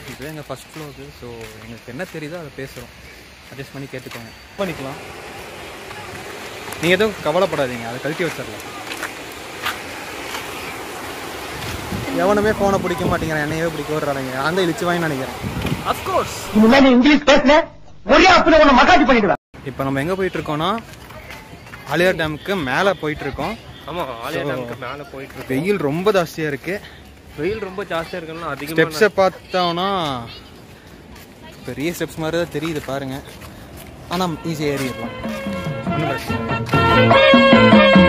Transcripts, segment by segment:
இது எங்கள் ஃபஸ்ட் ஃப்ளோருக்கு ஸோ எங்களுக்கு என்ன தெரியுதோ அதை பேசுகிறோம் அட்ஜஸ்ட் பண்ணி கேட்டுக்கோங்க பண்ணிக்கலாம் நீங்கள் எதுவும் கவலைப்படாதீங்க அதை கழட்டி வச்சிடலாம் எவனுமே ஃபோனை பிடிக்க மாட்டேங்கிறான் என்னையவே பிடிக்க விடுறாங்க நான் தான் இழிச்சு வாங்கி நினைக்கிறேன் அஃப்கோர்ஸ் இனிமே நீ இங்கிலீஷ் பேசுன ஒரே அப்படி உன்னை மகாஜி பண்ணிடுவேன் இப்போ நம்ம எங்கே போயிட்டு இருக்கோம்னா ஆலியார் டேமுக்கு மேலே போயிட்டு இருக்கோம் ஆமா ஆலியா டேமுக்கு மேல போயிட்டு இருக்கு வெயில் ரொம்ப ஜாஸ்தியாக இருக்குது வெயில் ரொம்ப ஜாஸ்தியா இருக்குன்னா அதிகமா ஸ்டெப்ஸை பார்த்தோம்னா பெரிய ஸ்டெப்ஸ் மாதிரி தான் தெரியுது பாருங்க ஆனால் ஈஸியாக ஏறிடலாம் ஒன்றும் பிரச்சனை இல்லை.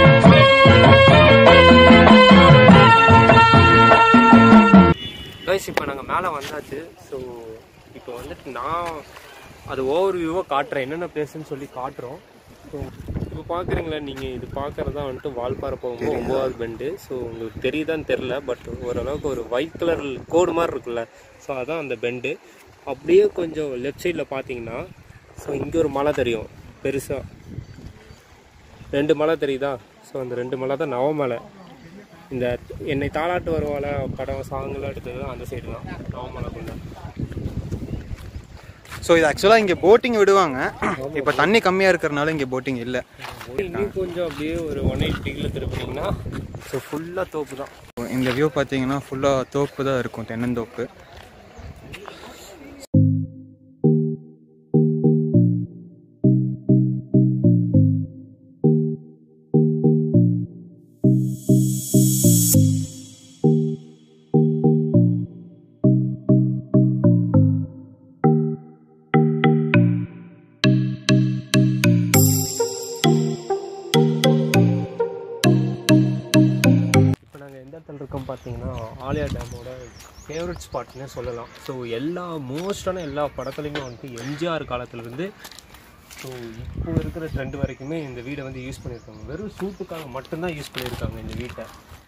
கைஸ் இப்போ நாங்கள் மேலே வந்தாச்சு ஸோ இப்போ வந்துட்டு நான் அது ஓவர் வியூவாக காட்டுறேன் என்னென்ன பிளேஸ்ன்னு சொல்லி காட்டுறோம் ஸோ இப்போ பார்க்குறீங்களா நீங்கள் இது பார்க்குறதா வந்துட்டு வால்பாறை போகும்போது ஒம்பதாவது பெண்டு ஸோ உங்களுக்கு தெரியுதான்னு தெரில பட் ஓரளவுக்கு ஒரு ஒயிட் கலர் கோடு மாதிரி இருக்குல்ல ஸோ அதான் அந்த பெண்டு அப்படியே கொஞ்சம் லெஃப்ட் சைடில் பார்த்தீங்கன்னா ஸோ இங்கே ஒரு மலை தெரியும் பெருசாக ரெண்டு மலை தெரியுதா ஸோ அந்த ரெண்டு மலை தான் நவமலை இந்த என்னை தாளாட்டு வருவால படம் சாங்கெல்லாம் எடுத்தது அந்த சைடு தான் நவமலைக்குள்ள ஸோ இது ஆக்சுவலாக இங்கே போட்டிங் விடுவாங்க இப்போ தண்ணி கம்மியாக இருக்கிறனால இங்கே போட்டிங் இல்லை இன்னும் கொஞ்சம் அப்படியே ஒரு ஒன் எயிட் டிகிரியில் திருப்பினீங்கன்னா ஸோ ஃபுல்லாக தோப்பு தான் இந்த வியூ பார்த்தீங்கன்னா ஃபுல்லாக தோப்பு தான் இருக்கும் தென்னந்தோப்பு இப்போ நாங்கள் எந்த இடத்துல இருக்கோம் பார்த்தீங்கன்னா ஆலியா டேமோட ஃபேவரட் ஸ்பாட்னே சொல்லலாம் ஸோ எல்லா மோஸ்டான எல்லா படத்துலையுமே வந்துட்டு எம்ஜிஆர் காலத்துலேருந்து ஸோ இப்போ இருக்கிற ட்ரெண்ட் வரைக்குமே இந்த வீடை வந்து யூஸ் பண்ணியிருக்காங்க வெறும் சூட்டுக்காக மட்டும்தான் யூஸ் பண்ணியிருக்காங்க இந்த வீட்டை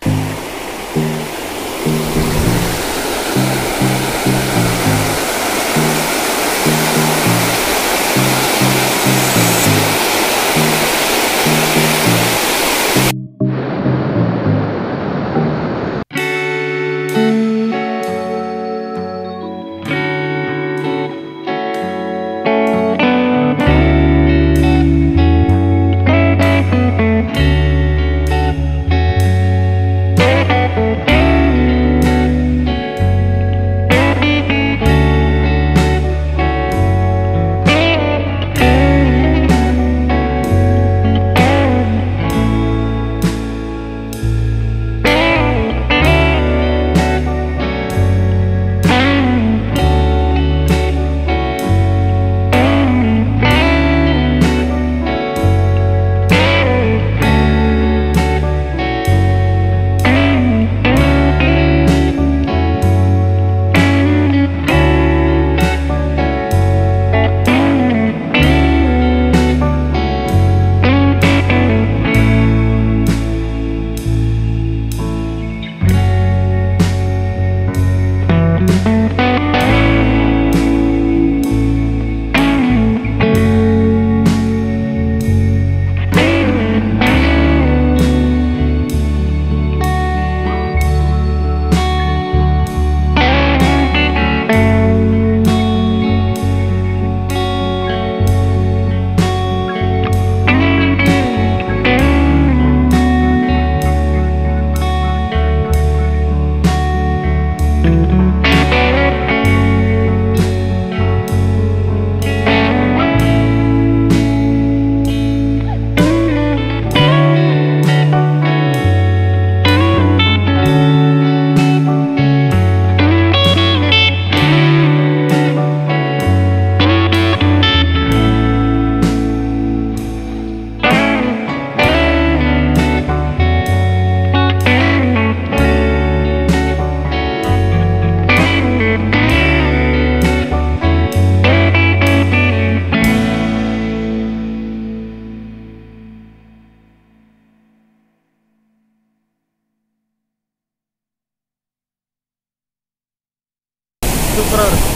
சூப்பராக இருக்கும்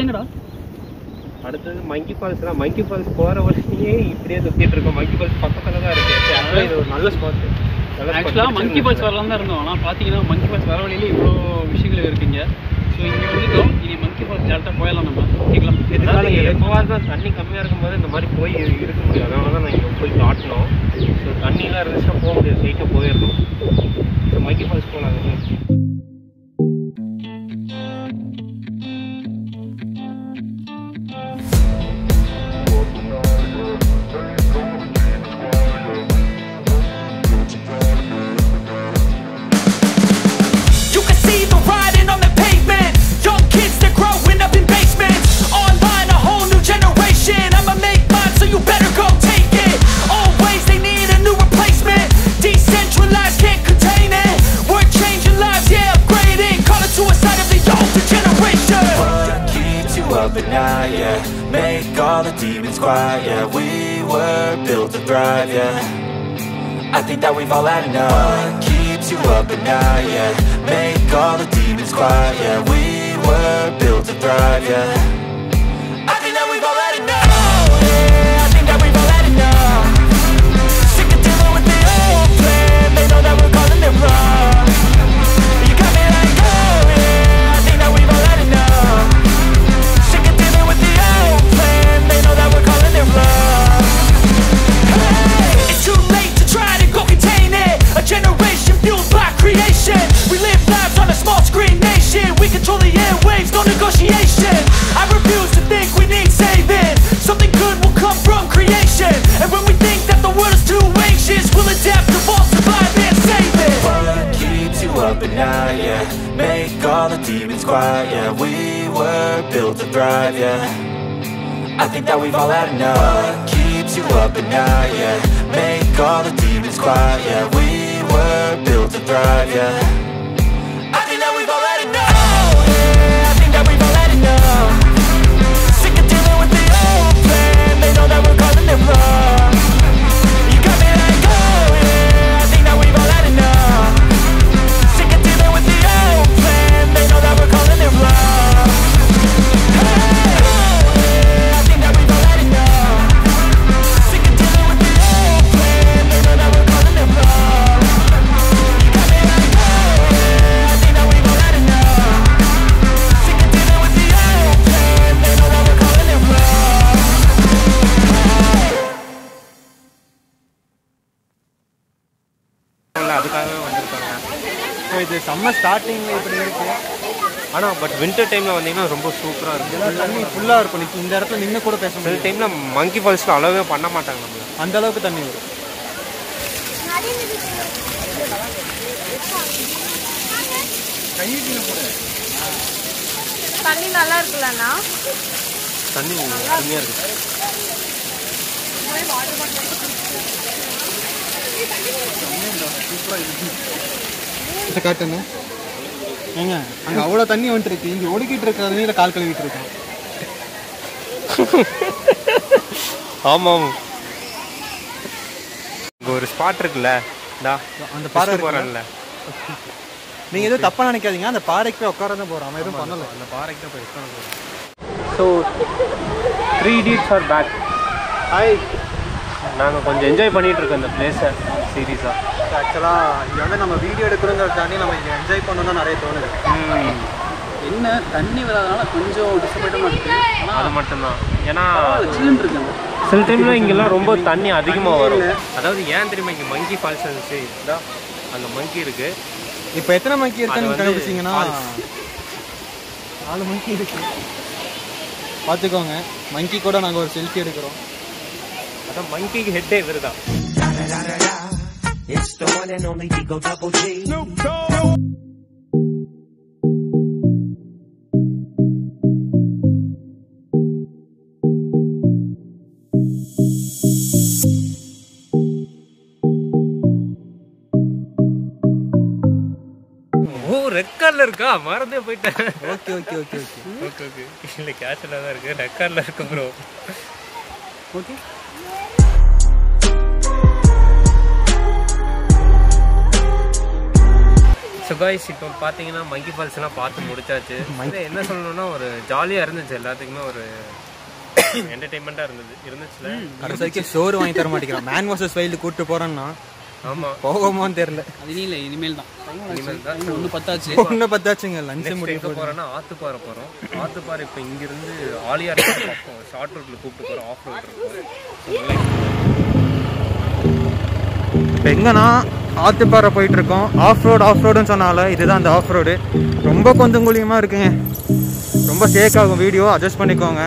அடுத்து எங்கடா அடுத்தது மங்கி ஃபால்ஸ் தான் மங்கி ஃபால்ஸ் போற வழியே இப்படியே சுத்திட்டு இருக்கோம் மங்கி ஃபால்ஸ் பக்கத்துல தான் இருக்கு Actually இது ஒரு நல்ல ஸ்பாட் ஆக்சுவலாக மங்கி ஃபால்ஸ் வரலாம் தான் இருந்தோம் ஆனால் பார்த்தீங்கன்னா மங்கி ஃபால்ஸ் வர வழியில இவ்வளோ விஷயங்கள் இருக்குங்க ஸோ இங்கே வந்துட்டோம் இனி மங்கி ஃபால்ஸ் டேரக்டாக போயிடலாம் நம்ம கேட்கலாம் இதனால எப்போவாது தான் தண்ணி கம்மியா இருக்கும்போது இந்த மாதிரி போய் இருக்க முடியும் அதனால தான் நான் இங்கே போய் காட்டணும் ஸோ தண்ணிலாம் இருந்துச்சுன்னா போக முடியாது ஸ்ட்ரைட்டாக போயிடணும் ஸோ மங்கி ஃபால்ஸ் போகலாங்க You can see the riding on the pavement. Young kids, they're growing up in basements. Online, a whole new generation. I'ma make mine, so you better go take it. Always, they need a new replacement. Decentralized, can't contain it. We're changing lives, yeah, upgrading. Call it suicide of the older generation. What keeps you up at night, yeah Make all the demons quiet, yeah We were built to thrive, yeah I think that we've all had enough What keeps you up at night, yeah Make all the demons quiet, yeah We were built to thrive, yeah I think that we've all had enough Oh, yeah, I think that we've all had enough Sick of dealing with the old plan They know that we're calling it wrong You got me like, oh, yeah I think that we've all had enough Sick of dealing with the old plan They know that we're calling it wrong Hey, it's too late to try to go contain it. A generation fueled by creation. We live lives on a small screen nation. We control the airwaves, no negotiation. I refuse to think we need saving. Something good will come from creation. And when we think that the world is too anxious, we'll adapt, evolve, survive, and save it. What keeps you up at night, yeah Make all the demons quiet, yeah We were built to thrive, yeah I think that we've all had enough What keeps you up at night, yeah Make all the demons quiet, yeah We were built to thrive, yeah I think that we've all had enough Oh, yeah, I think that we've all had enough Sick of dealing with the old plan They know that we're calling it wrong You got me like, oh, yeah I think that we've all had enough Sick of dealing with the old plan They know that we're calling it wrong Hey, oh, yeah, I think that we've all had enough Sick of dealing with the old plan They know that we're calling it wrong You got me like, oh, yeah I think that we've all had enough Sick of dealing with the old plan They know that we're calling it wrong அதுக்காகவே வந்திருக்காங்க so இது செம்ம ஸ்டார்டிங்கில் இப்படி இருக்கு ஆனால் but winter டைமில் வந்தீங்கன்னா ரொம்ப சூப்பராக இருக்கும் இதெல்லாம் தண்ணி ஃபுல்லாக இருக்கும் நிக்க- இந்த இடத்துல நின்று கூட பேச சில முடியும் டைமில் மங்கி ஃபால்ஸில் அளவே பண்ண மாட்டாங்க நம்மள அந்த அளவுக்கு தண்ணி வரும் தண்ணி நல்லா இருக்குல்லண்ணா தண்ணி அருமையாக இருக்குது இதை காட்டுங்க ஏங்க அங்கே அவ்வளோ தண்ணி வந்துட்டு இருக்கு இங்கே ஒடுக்கிட்டு இருக்க தண்ணியில் கால் கழுவிட்டு இருக்கோம் ஆமாம் இங்கே ஒரு ஸ்பாட் இருக்குல்ல இந்தா அந்த பாறை பாறை இருக்குல்ல? போகிறேன்ல நீங்கள் எதுவும் தப்பாக நினைக்காதீங்க அந்த பாறைக்கு போய் உட்கார தான் போகிறோம் அவன் எதுவும் பண்ணலை அந்த பாறைக்கு தான் போய் உட்கார போகிறோம் so three seats are back hi நாங்கள் கொஞ்சம் என்ஜாய் பண்ணிட்டு இருக்கோம் இந்த பிளேஸை சீரியஸாக ஆக்சுவலாக இங்கே வந்து நம்ம வீடியோ எடுக்கிறோங்கிறத தாண்டி நம்ம இங்கே என்ஜாய் பண்ணணும் தான் நிறைய தோணுது என்ன தண்ணி வராதனால கொஞ்சம் டிசப்பாயிண்டமாக இருக்குது அது ஆனால் மட்டும்தான் ஏன்னா சில்லுன்னு இருக்குங்க சில டைம்ல இங்கெல்லாம் ரொம்ப தண்ணி அதிகமாக வரும் அதாவது ஏன் தெரியுமா இங்கே மங்கி ஃபால்ஸ் இருந்துச்சு இதான் அங்கே மங்கி இருக்கு இப்போ எத்தனை மணிக்கு அது இருக்குன்னு வந்து கண்டுபிடிச்சிங்கன்னா falls. நாலு மணிக்கு இருக்கு பார்த்துக்கோங்க மங்கி கூட நாங்கள் ஒரு செல்ஃபி எடுக்கிறோம் அதான் மங்கிக்கு ஹெட்டே இவர் தான் It's the one and only Digo Double G. ஓ ரெக்கார்டில் இருக்கா மறந்தே போயிட்டேன் okay okay okay okay okay okay இல்லை கேஷில் தான் இருக்கு ரெக்கார்டில் இருக்கு ப்ரோ ஓகே ஸோ காய்ஸ் இப்போ பார்த்தீங்கன்னா மங்கி ஃபால்ஸ்லாம் பார்த்து முடிச்சாச்சு இது என்ன சொல்லணும்னா ஒரு ஜாலியாக இருந்துச்சு எல்லாத்துக்குமே ஒரு என்டர்டெயின்மெண்ட்டாக இருந்தது இருந்துச்சுல கடைசி வரைக்கும் சோறு வாங்கி தர மாட்டேங்கிறான் மேன் வர்சஸ் வைல்டு கூப்பிட்டு போறேன்னா ஆமாம் போகமோன்னு தெரியல அது நீ இல்லை இனிமேல் தான் இனிமேல் தான். ஒன்று பத்தாச்சு ஒன்று பத்தாச்சுங்க லஞ்சு நெக்ஸ்ட் முடிய எங்கே போகிறோன்னா ஆத்துப்பாறை போகிறோம் ஆத்துப்பாறை இப்போ இங்கிருந்து ஆலியார் பக்கம் ஷார்ட் ரூட்டில் கூப்பிட்டு போகிறோம் ஆஃப் ரோட் இருக்கும் இப்போ எங்கன்னா ஆத்துப்பாறை போயிட்டு இருக்கோம் ஆஃப் ரோடு ஆஃப் ரோடுன்னு சொன்னால இதுதான் அந்த ஆஃப் ரோடு ரொம்ப கொஞ்சம் குழியமாக இருக்குங்க ரொம்ப ஷேக் ஆகும் வீடியோ அட்ஜஸ்ட் பண்ணிக்கோங்க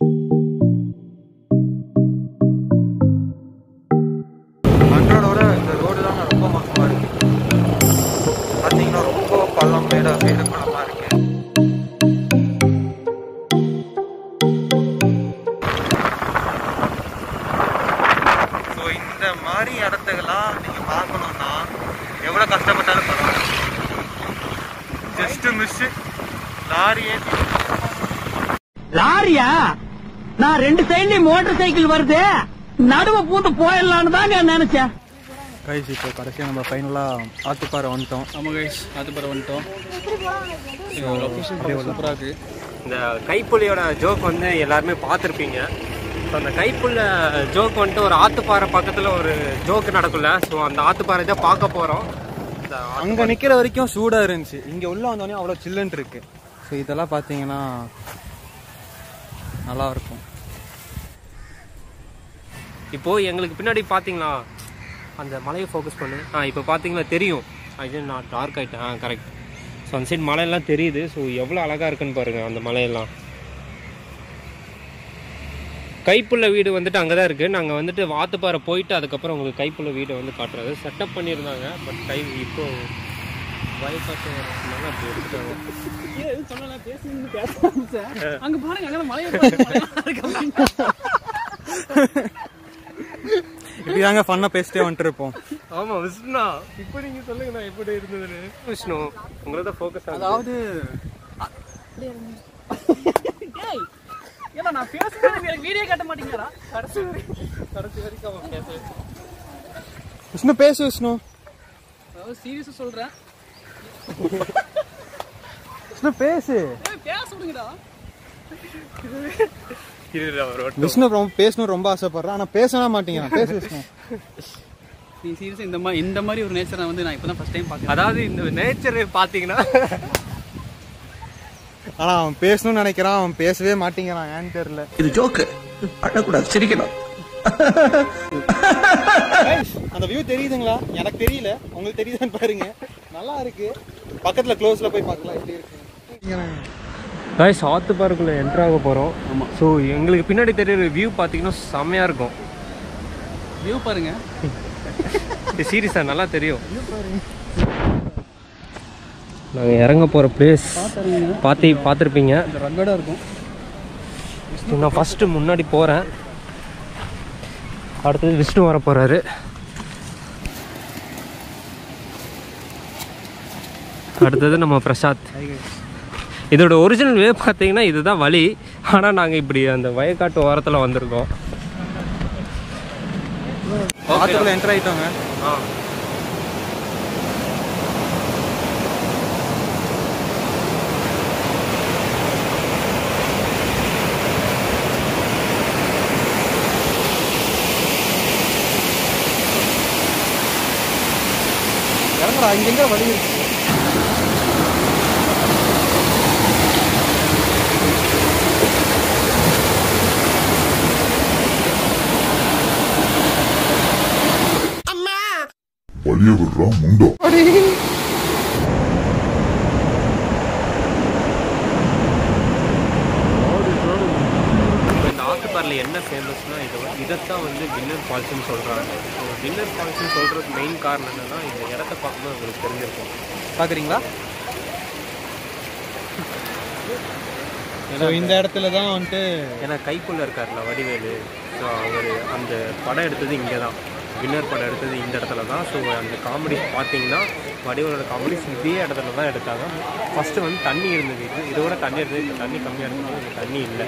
மன்றோட இந்த ரோடு தான் ரொம்ப மோசமாக இருக்கு பார்த்தீங்கன்னா ரொம்ப பள்ளம் மேட மேடு பள்ளமாக இருக்கு ஸோ இந்த மாதிரி இடத்துக்கெல்லாம் நீங்கள் பார்க்கணுன்னா எவ்வளோ கஷ்டப்பட்டாலும் பரவாயில்ல ஜஸ்ட்டு மிஸ்ஸு லாரியே லாரியா நான் ரெண்டு சைட்லயும் மோட்டார் சைக்கிள் வருது நடுவ பூந்து போயிடலான்னு தான் நான் நினைச்சேன் கைஸ் இப்போ கடைசியாக நம்ம ஃபைனலாக ஆத்துப்பாறை வந்துட்டோம் ஆமாம் கைஸ் அது பிறகு வந்துட்டோம் லொக்கேஷன் சூப்பராக இருக்குது இந்த கைப்புள்ளியோட ஜோக் வந்து எல்லாருமே பார்த்துருப்பீங்க ஸோ அந்த கைப்புள்ள ஜோக் வந்துட்டு ஒரு ஆத்துப்பாறை பக்கத்தில் ஒரு ஜோக் நடக்கும்ல ஸோ அந்த ஆத்துப்பாறை தான் பார்க்க போகிறோம் இந்த அங்கே நிற்கிற வரைக்கும் சூடாக இருந்துச்சு இங்கே உள்ளே வந்தோடனே அவ்வளோ சில்லுன்னு இருக்கு ஸோ இதெல்லாம் பார்த்தீங்கன்னா நல்லா இருக்கும் இப்போ எங்களுக்கு பின்னாடி பார்த்தீங்களா அந்த மலையை ஃபோக்கஸ் பண்ணு ஆ இப்போ பார்த்தீங்களா தெரியும் அது நான் டார்க் ஆகிட்டேன் ஆ கரெக்ட் ஸோ அந்த சைடு மலையெல்லாம் தெரியுது ஸோ எவ்வளோ அழகாக இருக்குன்னு பாருங்கள் அந்த மலையெல்லாம் கைப்புள்ள வீடு வந்துட்டு அங்கே தான் இருக்குது நாங்கள் வந்துட்டு வாத்துப்பாறை போயிட்டு அதுக்கப்புறம் உங்களுக்கு கைப்புள்ள வீடை வந்து காட்டுறது செட்டப் பண்ணியிருந்தாங்க பட் கை இப்போ வயசாட்டு வரதுனால அப்படி எடுத்துட்டாங்க அங்க பாருங்க அங்க மலையை பாருங்க, மலையா இருக்கு அப்படின்னு. இப்படி தாங்க ஃபன்னாக பேசிட்டே வந்துட்டு இருப்போம் ஆமாம் விஷ்ணுனா இப்போ நீங்கள் சொல்லுங்க நான் எப்படி இருந்ததுன்னு விஷ்ணு உங்களை தான் ஃபோக்கஸ் ஆகுது அதாவது டேய், ஏன்னா நான் பேசுறது எனக்கு வீடியோ காட்ட மாட்டீங்களா கடைசி வரைக்கும் கடைசி வரைக்கும் அவன் பேச விஷ்ணு பேசு விஷ்ணு அதாவது சீரியஸா சொல்றேன் விஷ்ணு பேசு ஏய், பேச விடுங்கடா இருடா, ஒரு வாட்டி. விஷ்ணு ரொம்ப பேசணும் ரொம்ப ஆசைப்படுறேன் ஆனால் பேசவே மாட்டேங்கிறான் பேசு விஷ்ணு நீ சீரியஸா இந்த மாதிரி இந்த மாதிரி ஒரு நேச்சரை வந்து நான் இப்பதான் ஃபர்ஸ்ட் டைம் பார்க்கறேன் அதாவது இந்த நேச்சர் பார்த்தீங்கன்னா ஆனால் அவன் பேசணும்னு நினைக்கிறான் அவன் பேசவே மாட்டேங்கிறான் ஏன்னு தெரியல இது ஜோக்கு அழக்கூடாது சிரிக்கணும் அந்த வியூ தெரியுதுங்களா எனக்கு தெரியல உங்களுக்கு தெரியுதான்னு பாருங்க நல்லா இருக்கு பக்கத்துல க்ளோஸ்ல போய் பார்க்கலாம் எப்படி இருக்கு காய்ஸ் ஆத்து பார்க்குள்ளே என்ட்ரு ஆக போகிறோம் ஆமாம் ஸோ எங்களுக்கு பின்னாடி தெரியுற வியூ பார்த்தீங்கன்னா செம்மையாக இருக்கும் வியூ பாருங்க இது சீரியஸாக நல்லா தெரியும் நாங்கள் இறங்க போகிற பிளேஸ் பார்த்து பார்த்துருப்பீங்க ரங்கடா இருக்கும் நான் ஃபஸ்ட்டு முன்னாடி போகிறேன் அடுத்தது விஷ்ணு வர போகிறாரு அடுத்தது நம்ம பிரசாத் இதோட ஒரிஜினல் வே பார்த்தீங்கன்னா இதுதான் வழி ஆனால் நாங்கள் இப்படி அந்த வயக்காட்டு ஓரத்தில் வந்திருக்கோம் ஆத்துக்குள்ள என்டர் ஆயிட்டோங்க ஆ இறங்குறா இங்க வழி இருக்கு வழிய விடுறா முண்டம் இப்போ இந்த ஆத்துப்பாறையில் என்ன ஃபேமஸ்னா இது வந்து இதைத்தான் வந்து வின்னர் ஃபால்ஸ்னு சொல்கிறாங்க ஸோ வின்னர் ஃபால்ஸ்னு சொல்கிறதுக்கு மெயின் காரணம் என்னன்னா இந்த இடத்த பார்க்கும்போது உங்களுக்கு தெரிஞ்சிருக்கும் பாக்குறீங்களா ஸோ இந்த இடத்துல தான் வந்துட்டு ஏன்னா கைக்குள்ளே இருக்கார்ல வடிவேலு ஸோ அவர் அந்த படம் எடுத்தது இங்கே தான் வின்னர் படம் எடுத்தது இந்த இடத்துல தான் ஸோ அந்த காமெடி பார்த்தீங்கன்னா வடிவேலோட காமெடிஸ் இதே இடத்துல தான் எடுத்தாங்க ஃபஸ்ட்டு வந்து தண்ணி இருந்தது இது இதோட தண்ணி இருந்தது இப்போ தண்ணி கம்மியாக இருந்தது இங்கே தண்ணி இல்லை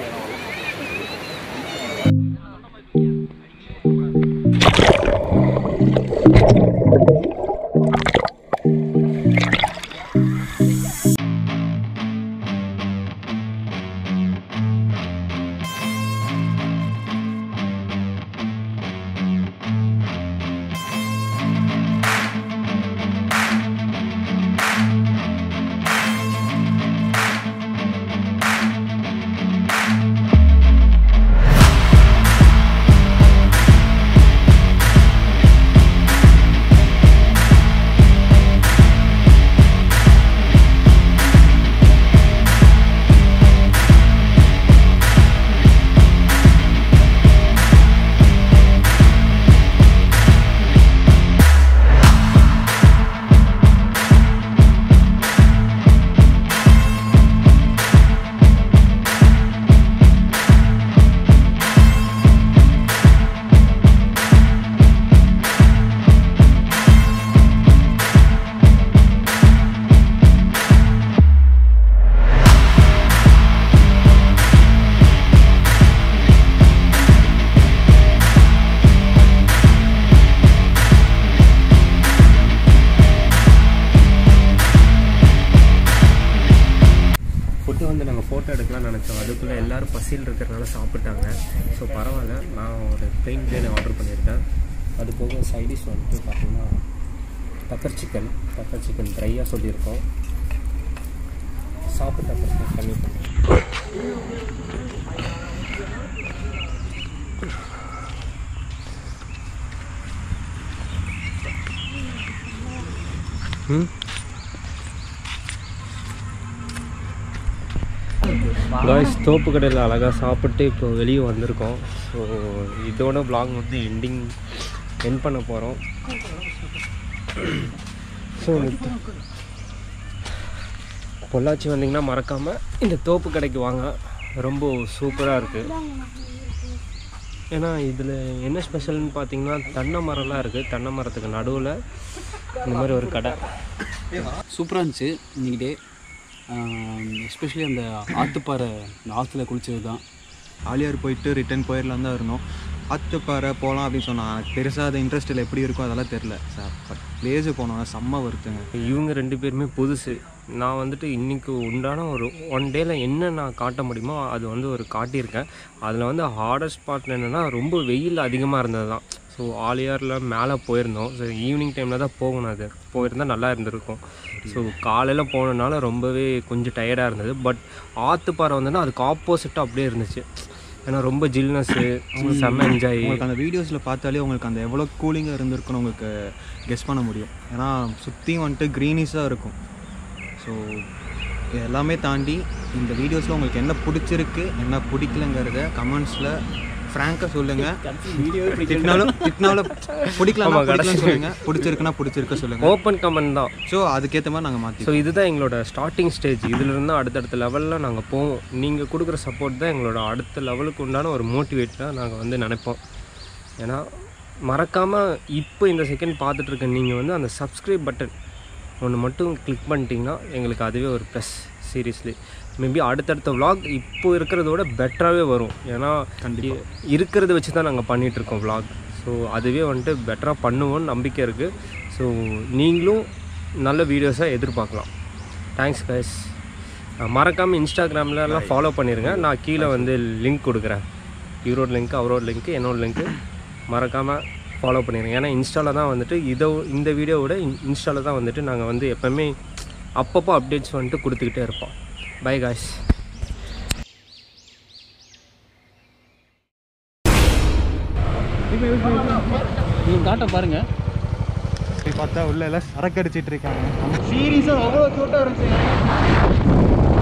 வந்து நாங்கள் ஃபோட்டோ எடுக்கலாம்னு நினச்சோம் அதுக்குள்ளே எல்லோரும் பசியில் இருக்கிறனால சாப்பிட்டாங்க ஸோ பரவாயில்ல நான் ஒரு பிளெயின் பிளேன் ஆர்டர் பண்ணியிருக்கேன் அது போக சைடிஷ் வந்துட்டு பார்த்தீங்கன்னா பெப்பர் சிக்கன் பெப்பர் சிக்கன் ட்ரையாக சொல்லியிருக்கோம் சாப்பிட்டு அப்புறம் கம்மி பண்ணி ம் காய்ஸ் தோப்பு கடையில் அழகாக சாப்பிட்டு இப்போ வெளியே வந்திருக்கோம் ஸோ இதோட vlog வந்து எண்டிங் என் பண்ண போகிறோம் ஸோ பொள்ளாச்சி வந்தீங்கன்னா மறக்காமல் இந்த தோப்பு கடைக்கு வாங்க ரொம்ப சூப்பராக இருக்குது ஏன்னா இதில் என்ன ஸ்பெஷல்னு பார்த்தீங்கன்னா தென்னை மரம்லாம் இருக்குது தென்னை மரத்துக்கு நடுவில் இந்த மாதிரி ஒரு கடை சூப்பராக இருந்துச்சு இன்னைக்கு டே எஸ்பெஷலி அந்த ஆத்துப்பாறை இந்த ஆற்றுல குளிச்சது தான் ஆலியார் போயிட்டு ரிட்டர்ன் போயிடலாம் தான் இருந்தோம் ஆத்துப்பாறை போகலாம் அப்படின்னு சொன்னான் எனக்கு பெருசாக அது இன்ட்ரெஸ்ட்டில் எப்படி இருக்கும் அதெல்லாம் தெரில சார் பட் பிளேஸு போனோம் செம்ம வருத்துங்க இவங்க ரெண்டு பேருமே புதுசு நான் வந்துட்டு இன்றைக்கி உண்டான ஒரு ஒன் டேயில் என்ன நான் காட்ட முடியுமோ அது வந்து ஒரு காட்டியிருக்கேன் அதில் வந்து ஹார்டஸ்ட் ஸ்பாட் என்னென்னா ரொம்ப வெயில் அதிகமாக இருந்தது தான் ஸோ ஆலியாரில் மேலே போயிருந்தோம் ஸோ ஈவினிங் டைமில் தான் போகணும் அது போயிருந்தால் நல்லா இருந்திருக்கும் ஸோ காலையில் போனனால ரொம்பவே கொஞ்சம் டயர்டாக இருந்தது பட் ஆற்றுப்பாறை வந்ததுன்னா அதுக்கு ஆப்போசிட்டாக அப்படியே இருந்துச்சு ஏன்னா ரொம்ப ஜில்னஸ்ஸு செம்ம என்ஜாய் உங்களுக்கு அந்த வீடியோஸில் பார்த்தாலே உங்களுக்கு அந்த எவ்வளோ கூலிங்காக இருந்திருக்குன்னு உங்களுக்கு கெஸ் பண்ண முடியும் ஏன்னா சுற்றியும் வந்துட்டு க்ரீனிஷாக இருக்கும் ஸோ இது எல்லாமே தாண்டி இந்த வீடியோஸில் உங்களுக்கு என்ன பிடிச்சிருக்கு என்ன பிடிக்கலங்கிறத கமெண்ட்ஸில் ஃப்ராங்காக சொல்லுங்கள் திட்டினாலும் திட்டினாலும் பிடிக்கலாம் ஆமா, பிடிக்கலன்னு கடைசி- சொல்லுங்க பிடிச்சிருக்குன்னா பிடிச்சிருக்க சொல்லுங்கள் ஓப்பன் கமெண்ட் தான் ஸோ அதுக்கேற்ற மாதிரி நாங்கள் மாற்றி ஸோ இதுதான் எங்களோட ஸ்டார்டிங் ஸ்டேஜ் இதிலிருந்து அடுத்தடுத்த லெவலில் நாங்கள் போவோம் நீங்கள் கொடுக்குற சப்போர்ட் தான் எங்களோட அடுத்த லெவலுக்கு உண்டான ஒரு மோட்டிவேட்டாக நாங்கள் வந்து நினைப்போம் ஏன்னா மறக்காமல் இப்போ இந்த செகண்ட் பார்த்துட்டு இருக்க நீங்கள் வந்து அந்த சப்ஸ்கிரைப் பட்டன் ஒன்று மட்டும் கிளிக் பண்ணிட்டீங்கன்னா எங்களுக்கு அதுவே ஒரு ப்ளஸ் சீரியஸ்லி மேபி அடுத்தடுத்த vlog இப்போ இருக்கிறத விட பெட்டராகவே வரும் ஏன்னா இ- இருக்கிறத வச்சு தான் நாங்கள் பண்ணிகிட்ருக்கோம் vlog ஸோ அதுவே வந்துட்டு பெட்டராக பண்ணுவோம்னு நம்பிக்கை இருக்குது ஸோ நீங்களும் நல்ல வீடியோஸாக எதிர்பார்க்கலாம் தேங்க்ஸ் கைஸ் மறக்காமல் இன்ஸ்டாகிராம்லலாம் ஃபாலோ பண்ணிடுங்க நான் கீழே வந்து லிங்க் கொடுக்குறேன் இவரோட லிங்க் அவரோட லிங்க் என்னோட லிங்க்கு மறக்காமல் ஃபாலோ பண்ணிடுங்க ஏன்னா இன்ஸ்டாவில் தான் வந்துட்டு இதை இந்த வீடியோவோட இன்ஸ்டாவில் தான் வந்துட்டு நாங்கள் வந்து எப்போவுமே அப்பப்போ அப்டேட்ஸ் வந்துட்டு கொடுத்துக்கிட்டே இருப்போம் பை காய்ஸ் நீங்கள் காட்ட பாருங்கள் பார்த்தா உள்ள எல்லாம் சரக்கு அடிச்சிட்டு இருக்காங்க சீரியஸாக அவ்வளோ க்யூட்டாக இருந்துச்சு